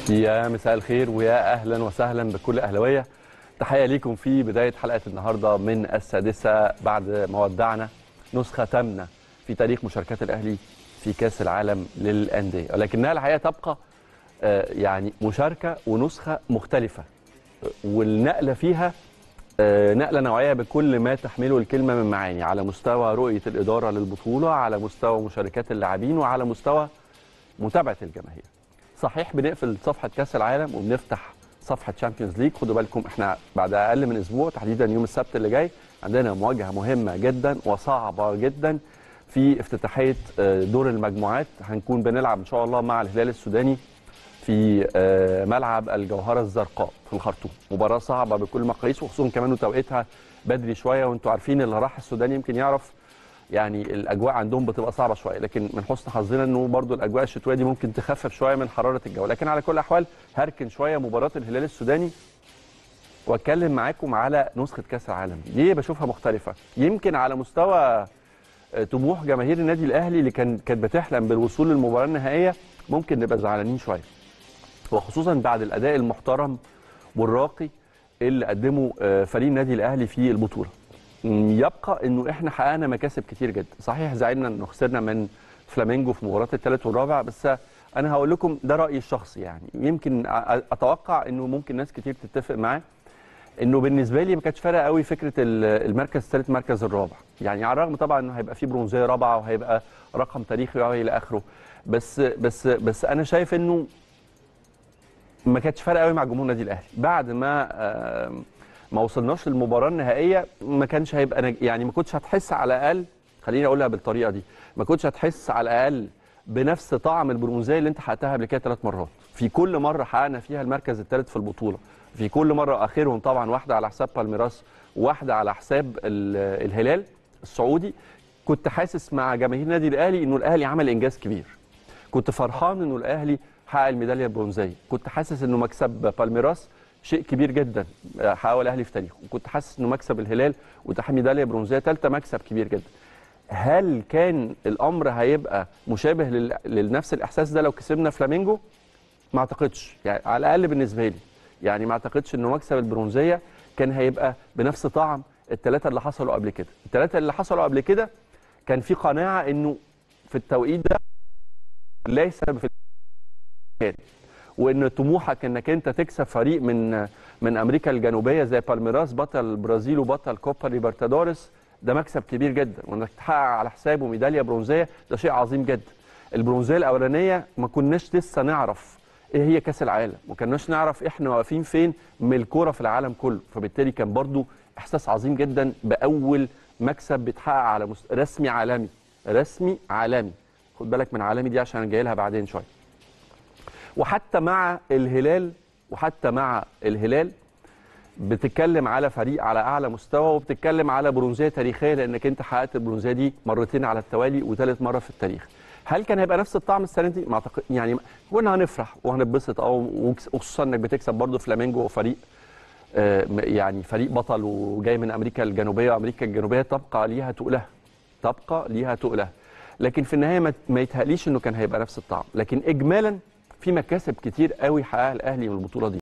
يا مساء الخير ويا اهلا وسهلا بكل اهلاويه تحيه ليكم في بدايه حلقه النهارده من السادسه بعد ما ودعنا نسخه ثامنه في تاريخ مشاركات الاهلي في كاس العالم للانديه ولكنها الحقيقه تبقى آه، يعني مشاركه ونسخه مختلفه والنقله فيها آه، نقله نوعيه بكل ما تحمله الكلمه من معاني على مستوى رؤيه الاداره للبطوله على مستوى مشاركات اللاعبين وعلى مستوى متابعه الجماهير صحيح بنقفل صفحه كاس العالم وبنفتح صفحه تشامبيونز ليج خدوا بالكم احنا بعد اقل من اسبوع تحديدا يوم السبت اللي جاي عندنا مواجهه مهمه جدا وصعبه جدا في افتتاحيه آه، دور المجموعات هنكون بنلعب ان شاء الله مع الهلال السوداني في آه، ملعب الجوهره الزرقاء في الخرطوم مباراه صعبه بكل مقاييس وخصوصا كمان وتوقيتها بدري شويه وانتم عارفين اللي راح السودان يمكن يعرف يعني الاجواء عندهم بتبقى صعبه شويه لكن من حسن حظنا انه برضو الاجواء الشتويه دي ممكن تخفف شويه من حراره الجو لكن على كل الاحوال هركن شويه مباراه الهلال السوداني واتكلم معاكم على نسخه كاس العالم ليه بشوفها مختلفه يمكن على مستوى آه، طموح جماهير النادي الاهلي اللي كان كانت بتحلم بالوصول للمباراه النهائيه ممكن نبقى زعلانين شويه وخصوصا بعد الاداء المحترم والراقي اللي قدمه آه، فريق النادي الاهلي في البطوله م، يبقى انه احنا حققنا مكاسب كتير جدا صحيح زعلنا انه خسرنا من فلامينجو في مباراه الثالث والرابع بس انا هقول لكم ده رايي الشخصي يعني يمكن أ- أ- اتوقع انه ممكن ناس كتير تتفق معاه انه بالنسبه لي ما كانتش فارقه قوي فكره ال- المركز الثالث المركز الرابع يعني على الرغم طبعا انه هيبقى في برونزيه رابعه وهيبقى رقم تاريخي والى اخره بس بس بس انا شايف انه ما كانتش فارقه قوي مع جمهور النادي الاهلي بعد ما آم، ما وصلناش للمباراه النهائيه ما كانش هيبقى نج... يعني ما كنتش هتحس على الاقل خليني اقولها بالطريقه دي ما كنتش هتحس على الاقل بنفس طعم البرونزيه اللي انت حققتها قبل كده ثلاث مرات في كل مره حققنا فيها المركز الثالث في البطوله في كل مره اخرهم طبعا واحده على حساب بالميراس وواحده على حساب ال- الهلال السعودي كنت حاسس مع جماهير النادي الاهلي انه الاهلي عمل انجاز كبير كنت فرحان انه الاهلي حقق الميداليه البرونزيه كنت حاسس انه مكسب بالميراس شيء كبير جدا آه، حققه الاهلي في تاريخه وكنت حاسس انه مكسب الهلال وتحقيق ميداليه برونزيه ثالثه مكسب كبير جدا هل كان الامر هيبقى مشابه لل- لنفس الاحساس ده لو كسبنا فلامينجو ما اعتقدش يعني على الاقل بالنسبه لي يعني ما اعتقدش انه مكسب البرونزيه كان هيبقى بنفس طعم الثلاثه اللي حصلوا قبل كده الثلاثه اللي حصلوا قبل كده كان في قناعه انه في التوقيت ده ليس في المكان وان طموحك انك انت تكسب فريق من من امريكا الجنوبيه زي بالميراس بطل البرازيل وبطل كوبا ليبرتادوريس ده مكسب كبير جدا وانك تحقق على حسابه ميداليه برونزيه ده شيء عظيم جدا البرونزيه الاولانيه ما كناش لسه نعرف ايه هي كاس العالم ما كناش نعرف احنا واقفين فين من الكوره في العالم كله فبالتالي كان برضو احساس عظيم جدا باول مكسب بيتحقق على مست... رسمي عالمي رسمي عالمي خد بالك من عالمي دي عشان جاي لها بعدين شويه وحتى مع الهلال وحتى مع الهلال بتتكلم على فريق على اعلى مستوى وبتتكلم على برونزيه تاريخيه لانك انت حققت البرونزيه دي مرتين على التوالي وثالث مره في التاريخ هل كان هيبقى نفس الطعم السنه دي؟ ما اعتقد يعني كنا هنفرح وهنتبسط اه وكس- وخصوصا انك بتكسب برضه فلامينجو وفريق آه، م- يعني فريق بطل وجاي من امريكا الجنوبيه وامريكا الجنوبيه تبقى ليها تقلها تبقى ليها تقلها لكن في النهايه ما- ما يتهيأليش انه كان هيبقى نفس الطعم لكن اجمالا في مكاسب كتير قوي حققها الاهلي من البطوله دي